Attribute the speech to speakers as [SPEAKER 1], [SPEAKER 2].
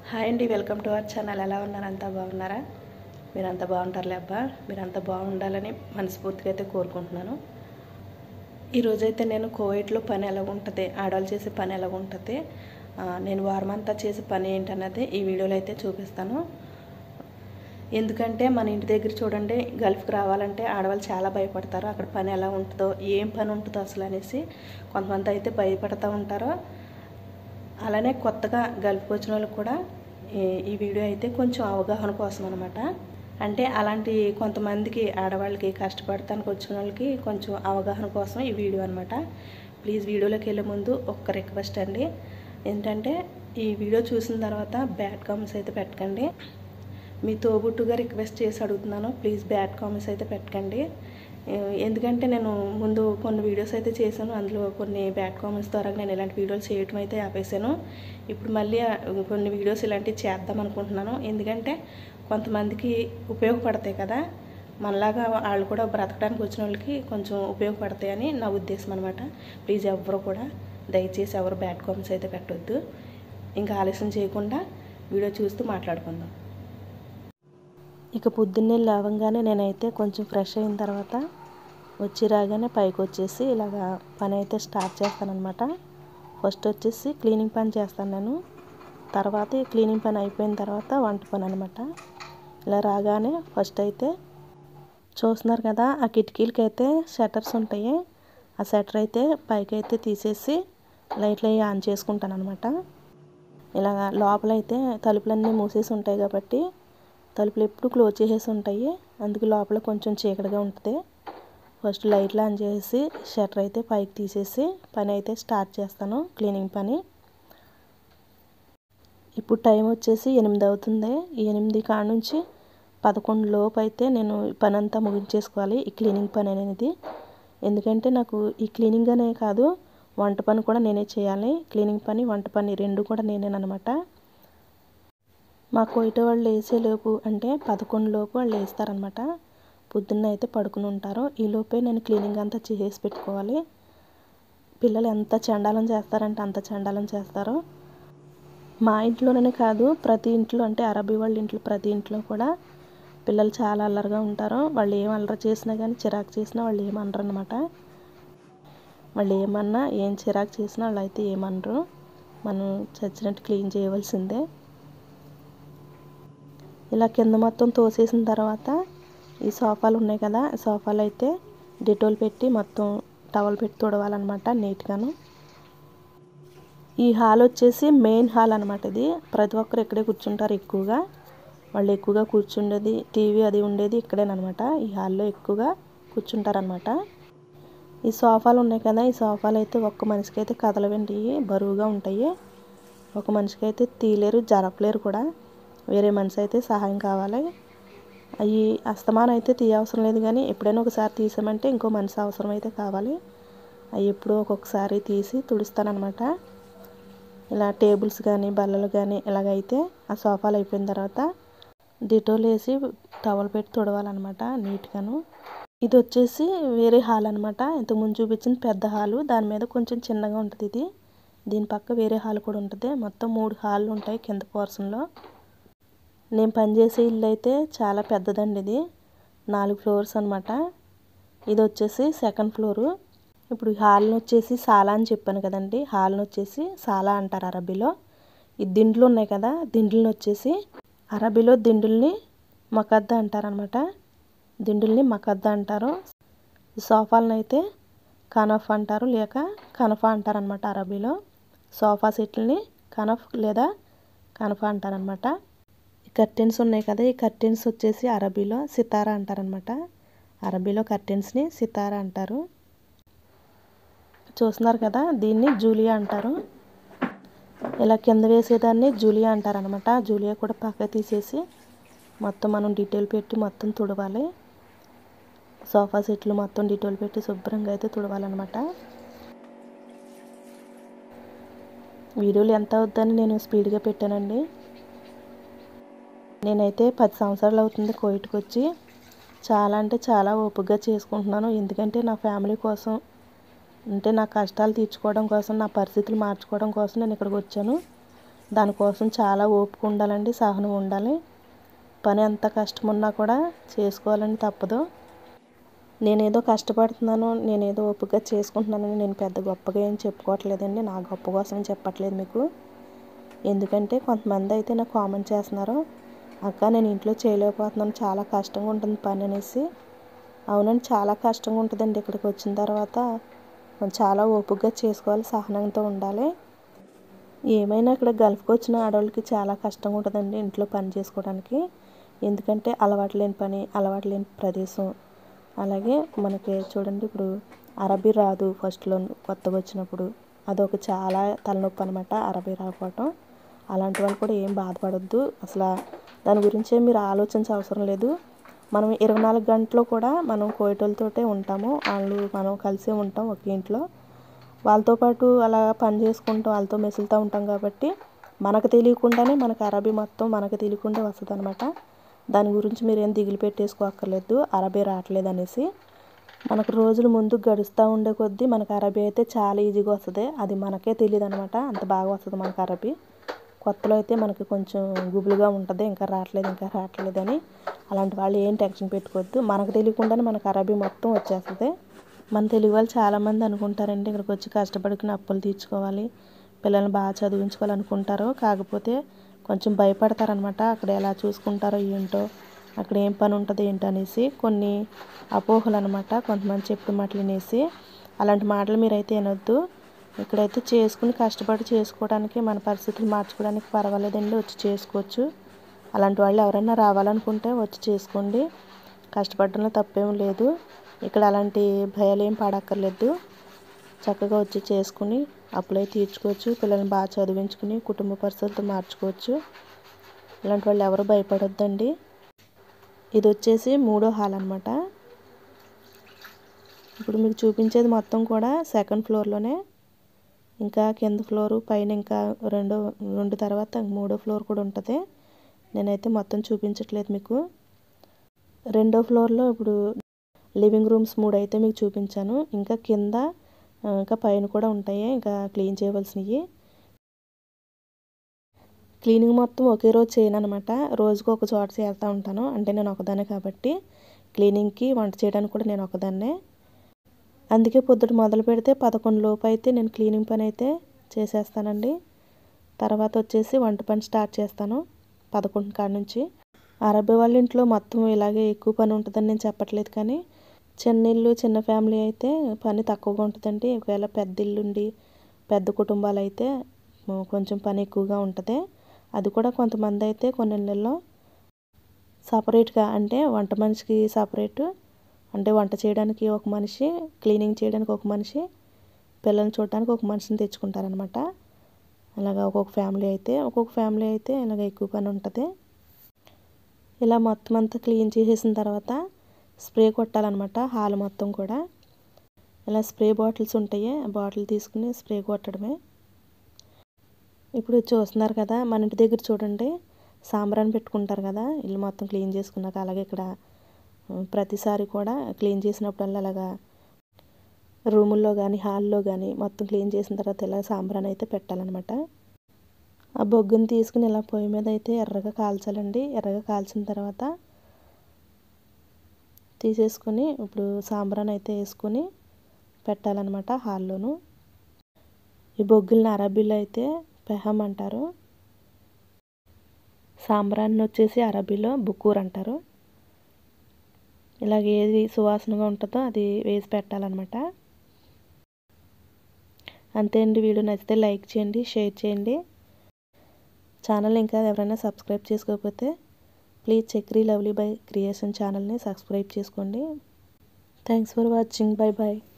[SPEAKER 1] hi అండి welcome to our channel ఎలా ఉన్నారు అంతా బాగున్నారా మీరంతా బాగుంటారులే అబ్బా మీరంతా బాగుండాలని మనస్ఫూర్తిగా అయితే కోరుకుంటున్నాను ఈరోజైతే నేను కోవిడ్లో పని ఎలా ఉంటుంది ఆడవాళ్ళు చేసే పని ఎలా ఉంటుంది ఆ, నేను వారం అంతా చేసే పని ఏంటన్నది ఈ వీడియోలో అయితే చూపిస్తాను ఎందుకంటే మన ఇంటి దగ్గర చూడండి గల్ఫ్కి రావాలంటే ఆడవాళ్ళు చాలా భయపడతారు అక్కడ పని ఎలా ఉంటుందో ఏం పని ఉంటుందో అసలు అనేసి కొంతమంది అయితే భయపడుతూ ఉంటారు అలానే కొత్తగా గల్ఫ్కి వచ్చిన వాళ్ళకి కూడా ఈ- ఈ వీడియో అయితే కొంచెం అవగాహన కోసం అనమాట అంటే అలాంటి కొంతమందికి ఆడవాళ్ళకి కష్టపడటానికి వచ్చిన వాళ్ళకి కొంచెం అవగాహన కోసం ఈ వీడియో అనమాట ప్లీజ్ వీడియోలోకి వెళ్ళే ముందు ఒక్క రిక్వెస్ట్ అండి ఏంటంటే ఈ వీడియో చూసిన తర్వాత బ్యాడ్ కామెంట్స్ అయితే పెట్టకండి మీ తోబుట్టుగా రిక్వెస్ట్ చేసి అడుగుతున్నాను ప్లీజ్ బ్యాడ్ కామెంట్స్ అయితే పెట్టకండి ఏ- ఎందుకంటే నేను ముందు కొన్ని వీడియోస్ అయితే చేశాను అందులో కొన్ని బ్యాడ్ కామెంట్స్ ద్వారా నేను ఇలాంటి వీడియోలు చేయటం అయితే ఆపేసాను ఇప్పుడు మళ్ళీ ఆ కొన్ని వీడియోస్ ఇలాంటివి చేద్దాం అనుకుంటున్నాను ఎందుకంటే కొంతమందికి ఉపయోగపడతాయి కదా మనలాగా వాళ్ళు కూడా బ్రతకడానికి వచ్చిన వాళ్ళకి కొంచెం ఉపయోగపడతాయని నా ఉద్దేశం అనమాట ప్లీజ్ ఎవరు కూడా దయచేసి ఎవరు బ్యాడ్ కామెంట్స్ అయితే పెట్టొద్దు ఇంకా ఆలస్యం చేయకుండా వీడియో చూస్తూ మాట్లాడుకుందాం ఇక పొద్దున్నే లేవగానే నేనైతే కొంచెం ఫ్రెష్ అయిన తర్వాత వచ్చి రాగానే పైకి వచ్చేసి ఇలాగా పని అయితే స్టార్ట్ చేస్తానన్నమాట ఫస్ట్ వచ్చేసి క్లీనింగ్ పని చేస్తాను నేను తర్వాత ఈ క్లీనింగ్ పని అయిపోయిన తర్వాత వంట పని అనమాట ఇలా రాగానే ఫస్ట్ అయితే చూస్తున్నారు కదా ఆ కిటికీలకి అయితే షట్టర్స్ ఉంటాయి ఆ షట్టర్ అయితే పైకి అయితే తీసేసి లైట్లు అవి ఆన్ చేసుకుంటాను అనమాట ఇలా లోపలైతే తలుపులన్నీ మూసేసి ఉంటాయి కాబట్టి తలుపులు ఎప్పుడు క్లోజ్ చేసేసి ఉంటాయి అందుకే లోపల కొంచెం చీకటిగా ఉంటుంది ఫస్ట్ లైట్లు ఆన్ చేసి షట్టర్ అయితే పైకి తీసేసి పని అయితే స్టార్ట్ చేస్తాను క్లీనింగ్ పని ఇప్పుడు టైం వచ్చేసి ఎనిమిది అవుతుంది ఈ ఎనిమిది కాడ నుంచి పదకొండు లోపు అయితే నేను ఈ పని అంతా ముగించేసుకోవాలి ఈ క్లీనింగ్ పని అనేది ఎందుకంటే నాకు ఈ క్లీనింగ్ అనే కాదు వంట పని కూడా నేనే చేయాలి క్లీనింగ్ పని వంట పని రెండు కూడా నేనేనమాట మా కోయిట వాళ్ళు లేచేలోపు అంటే పదకొండు లోపు వాళ్ళు లేస్తారనమాట పొద్దున్న అయితే పడుకుని ఉంటారు ఈ లోపే నేను క్లీనింగ్ అంతా చేసి పెట్టుకోవాలి పిల్లలు ఎంత చండాలం చేస్తారంటే అంత చండాలం చేస్తారు మా ఇంట్లోనే కాదు ప్రతి ఇంట్లో అంటే అరబీ వాళ్ళ ఇంట్లో ప్రతి ఇంట్లో కూడా పిల్లలు చాలా అల్లరిగా ఉంటారు వాళ్ళు ఏం అల్లరి చేసినా కానీ చిరాకు చేసినా వాళ్ళు ఏమనరు అనమాట వాళ్ళు ఏమన్నా ఏం చిరాకు చేసినా వాళ్ళు అయితే ఏమనరు మనం చచ్చినట్టు క్లీన్ చేయవలసిందే ఇలా కింద మొత్తం తోసేసిన తర్వాత ఈ సోఫాలు ఉన్నాయి కదా ఈ సోఫాలు అయితే డెటోల్ పెట్టి మొత్తం టవల్ పెట్టి తుడవాలన్నమాట నీట్గాను ఈ హాల్ వచ్చేసి మెయిన్ హాల్ అనమాట ఇది ప్రతి ఒక్కరు ఇక్కడే కూర్చుంటారు ఎక్కువగా వాళ్ళు ఎక్కువగా కూర్చుండేది టీవీ అది ఉండేది ఇక్కడేనమాట ఈ హాల్లో ఎక్కువగా కూర్చుంటారనమాట ఈ సోఫాలు ఉన్నాయి కదా ఈ సోఫాలు అయితే ఒక్క మనిషికి అయితే కదలవండి బరువుగా ఉంటాయి ఒక మనిషికి అయితే తీలేరు జరపలేరు కూడా వేరే మనిషి అయితే సహాయం కావాలి అవి అస్తమానం అయితే తీయవసరం లేదు కానీ ఎప్పుడైనా ఒకసారి తీసామంటే ఇంకో మనిషి అవసరం అయితే కావాలి అవి ఎప్పుడో ఒక్కొక్కసారి తీసి తుడుస్తానమాట ఇలా టేబుల్స్ కానీ బల్లలు కానీ ఇలాగైతే ఆ సోఫాలు అయిపోయిన తర్వాత డిటోల్ వేసి టవల్ పెట్టి తుడవాలన్నమాట నీట్గాను ఇది వచ్చేసి వేరే హాల్ అనమాట ఇంతకుముందు చూపించిన పెద్ద హాలు దాని మీద కొంచెం చిన్నగా ఉంటుంది ఇది దీని పక్క వేరే హాల్ కూడా ఉంటుంది మొత్తం మూడు హాళ్ళు ఉంటాయి కింద పోర్షన్లో నేను పనిచేసే ఇల్లు అయితే చాలా పెద్దదండి ఇది నాలుగు ఫ్లోర్స్ అనమాట ఇది వచ్చేసి సెకండ్ ఫ్లోరు ఇప్పుడు హాల్ని వచ్చేసి సాలా అని చెప్పాను కదండి హాల్ని వచ్చేసి సాలా అంటారు అరబీలో ఈ దిండ్లు ఉన్నాయి కదా దిండ్లని వచ్చేసి అరబీలో దిండుల్ని మకద్ద అంటారనమాట దిండుల్ని మకద్ద అంటారు ఈ సోఫాలను అయితే కనఫ్ అంటారు లేక కనఫా అంటారనమాట అరబీలో సోఫా సెట్లని కనఫ్ లేదా కనఫా అంటారనమాట ఈ కర్టెన్స్ ఉన్నాయి కదా ఈ కర్టెన్స్ వచ్చేసి అరబీలో సితారా అంటారనమాట అరబీలో కర్టెన్స్ని సితారా అంటారు చూస్తున్నారు కదా దీన్ని జూలియా అంటారు ఇలా కింద వేసేదాన్ని జూలియా అంటారు అనమాట జూలియా కూడా పక్క తీసేసి మొత్తం మనం డీటెయిల్ పెట్టి మొత్తం తుడవాలి సోఫా సెట్లు మొత్తం డీటెయిల్ పెట్టి శుభ్రంగా అయితే తుడవాలన్నమాట వీడియోలు ఎంత అవుద్దని నేను స్పీడ్గా పెట్టానండి నేనైతే పది సంవత్సరాలు అవుతుంది కోయిట్కి వచ్చి చాలా అంటే చాలా ఓపికగా చేసుకుంటున్నాను ఎందుకంటే నా ఫ్యామిలీ కోసం అంటే నా కష్టాలు తీర్చుకోవడం కోసం నా పరిస్థితులు మార్చుకోవడం కోసం నేను ఇక్కడికి వచ్చాను దానికోసం చాలా ఓపిక ఉండాలండి సహనం ఉండాలి పని ఎంత కష్టం ఉన్నా కూడా చేసుకోవాలని తప్పదు నేనేదో కష్టపడుతున్నాను నేనేదో ఓపికగా చేసుకుంటున్నానని నేను పెద్ద గొప్పగా ఏం చెప్పుకోవట్లేదండి నా గొప్ప కోసం చెప్పట్లేదు మీకు ఎందుకంటే కొంతమంది అయితే నాకు కామెంట్ చేస్తున్నారు అక్క నేను ఇంట్లో చేయలేకపోతున్నాను చాలా కష్టంగా ఉంటుంది పని అనేసి అవునండి చాలా కష్టంగా ఉంటుందండి ఇక్కడికి వచ్చిన తర్వాత చాలా ఓపికగా చేసుకోవాలి సహనంతో ఉండాలి ఏమైనా ఇక్కడ గల్ఫ్కి వచ్చిన ఆడవాళ్ళకి చాలా కష్టంగా ఉంటుందండి ఇంట్లో పని చేసుకోవడానికి ఎందుకంటే అలవాటు లేని పని అలవాటు లేని ప్రదేశం అలాగే మనకి చూడండి ఇప్పుడు అరబీ రాదు ఫస్ట్లో కొత్తగా వచ్చినప్పుడు అదొక చాలా తలనొప్పి అనమాట అరబీ రాకపోవటం అలాంటి వాళ్ళు కూడా ఏం బాధపడొద్దు అసలు దాని గురించి మీరు ఆలోచించే అవసరం లేదు మనం ఇరవై నాలుగు గంటలు కూడా మనం కోయటోళ్ళతోటే ఉంటాము వాళ్ళు మనం కలిసే ఉంటాం ఒక ఇంట్లో వాళ్ళతో పాటు అలా పని చేసుకుంటూ వాళ్ళతో మెసులుతూ ఉంటాం కాబట్టి మనకు తెలియకుండానే మనకు అరబీ మొత్తం మనకు తెలియకుండా వస్తుంది అనమాట దాని గురించి మీరు ఏం దిగులు పెట్టేసుకోక్కర్లేదు అరబీ రావట్లేదు అనేసి మనకు రోజులు ముందు గడుస్తూ ఉండే కొద్దీ మనకు అరబీ అయితే చాలా ఈజీగా వస్తుంది అది మనకే తెలియదు అనమాట అంత బాగా వస్తుంది మనకు అరబీ కొత్తలో అయితే మనకి కొంచెం గుబులుగా ఉంటుంది ఇంకా రావట్లేదు ఇంకా రావట్లేదు అని అలాంటి వాళ్ళు ఏం టెన్షన్ పెట్టుకోవద్దు మనకు తెలియకుండానే మనకు అరబీ మొత్తం వచ్చేస్తుంది మన తెలుగు వాళ్ళు చాలామంది అనుకుంటారండి ఇక్కడికి వచ్చి కష్టపడుకుని అప్పులు తీర్చుకోవాలి పిల్లల్ని బాగా చదివించుకోవాలనుకుంటారు కాకపోతే కొంచెం భయపడతారనమాట అక్కడ ఎలా చూసుకుంటారో ఏంటో అక్కడ ఏం పని ఉంటుంది ఏంటో అనేసి కొన్ని అపోహలు అనమాట కొంతమంది చెప్పిన మాటలు వినేసి అలాంటి మాటలు మీరైతే వినొద్దు ఇక్కడైతే చేసుకుని కష్టపడి చేసుకోవడానికి మన పరిస్థితులు మార్చుకోవడానికి పర్వాలేదండి వచ్చి చేసుకోవచ్చు అలాంటి వాళ్ళు ఎవరైనా రావాలనుకుంటే వచ్చి చేసుకోండి కష్టపడడంలో తప్పేం లేదు ఇక్కడ అలాంటి భయాలు ఏం పడక్కర్లేదు చక్కగా వచ్చి చేసుకుని అప్పులై తీర్చుకోవచ్చు పిల్లల్ని బాగా చదివించుకుని కుటుంబ పరిస్థితులు మార్చుకోవచ్చు ఇలాంటి వాళ్ళు ఎవరు భయపడొద్దండి ఇది వచ్చేసి మూడో హాల్ అనమాట ఇప్పుడు మీకు చూపించేది మొత్తం కూడా సెకండ్ ఫ్లోర్లోనే ఇంకా కింద ఫ్లోరు పైన ఇంకా రెండో రెండు తర్వాత మూడో ఫ్లోర్ కూడా ఉంటుంది నేనైతే మొత్తం చూపించట్లేదు మీకు రెండో ఫ్లోర్లో ఇప్పుడు లివింగ్ రూమ్స్ మూడు అయితే మీకు చూపించాను ఇంకా కింద ఇంకా పైన కూడా ఉంటాయి ఇంకా క్లీన్ చేయవలసినవి క్లీనింగ్ మొత్తం ఒకే రోజు చేయను అనమాట రోజుకు ఒక చోట చేస్తూ ఉంటాను అంటే నేను ఒకదాన్నే కాబట్టి క్లీనింగ్కి వంట చేయడానికి కూడా నేను ఒకదాన్నే అందుకే పొద్దుట మొదలు పెడితే పదకొండు లోపు అయితే నేను క్లీనింగ్ పని అయితే చేసేస్తానండి తర్వాత వచ్చేసి వంట పని స్టార్ట్ చేస్తాను పదకొండు కాడ నుంచి అరబీ వాళ్ళ ఇంట్లో మొత్తం ఇలాగే ఎక్కువ పని ఉంటుందని నేను చెప్పట్లేదు కానీ చిన్న ఇల్లు చిన్న ఫ్యామిలీ అయితే పని తక్కువగా ఉంటుందండి ఒకవేళ పెద్ద ఇల్లు ఉండి పెద్ద కుటుంబాలు అయితే కొంచెం పని ఎక్కువగా ఉంటుంది అది కూడా కొంతమంది అయితే కొన్ని ఇళ్ళల్లో సపరేట్గా అంటే వంట మనిషికి సపరేటు అంటే వంట చేయడానికి ఒక మనిషి క్లీనింగ్ చేయడానికి ఒక మనిషి పిల్లల్ని చూడడానికి ఒక మనిషిని తెచ్చుకుంటారనమాట అలాగా ఒక్కొక్క ఫ్యామిలీ అయితే ఒక్కొక్క ఫ్యామిలీ అయితే ఇలాగ ఎక్కువ పని ఉంటుంది ఇలా మొత్తం అంతా క్లీన్ చేసేసిన తర్వాత స్ప్రే కొట్టాలన్నమాట హాల్ మొత్తం కూడా ఇలా స్ప్రే బాటిల్స్ ఉంటాయి ఆ బాటిల్ తీసుకుని స్ప్రే కొట్టడమే ఇప్పుడు చూస్తున్నారు కదా మన ఇంటి దగ్గర చూడండి సాంబ్రాన్ని పెట్టుకుంటారు కదా ఇల్లు మొత్తం క్లీన్ చేసుకున్నాక అలాగే ఇక్కడ ప్రతిసారి కూడా క్లీన్ చేసినప్పుడల్లా అలాగా రూముల్లో కానీ హాల్లో కానీ మొత్తం క్లీన్ చేసిన తర్వాత ఇలా సాంబ్రాన్ అయితే పెట్టాలన్నమాట ఆ బొగ్గుని తీసుకుని ఇలా పొయ్యి మీద అయితే ఎర్రగా కాల్చాలండి ఎర్రగా కాల్చిన తర్వాత తీసేసుకొని ఇప్పుడు సాంబ్రాన్ అయితే వేసుకొని పెట్టాలన్నమాట హాల్లోను ఈ బొగ్గుల్ని అరబీలో అయితే పెహం అంటారు సాంబ్రాన్ని వచ్చేసి అరబీలో బుకూర్ అంటారు ఇలాగ ఏది సువాసనగా ఉంటుందో అది వేసి పెట్టాలన్నమాట అంతే అండి వీడియో నచ్చితే లైక్ చేయండి షేర్ చేయండి ఛానల్ ఇంకా ఎవరైనా సబ్స్క్రైబ్ చేసుకోకపోతే please Chakri lovely by creation ఛానల్ని సబ్స్క్రైబ్ చేసుకోండి thanks for watching bye bye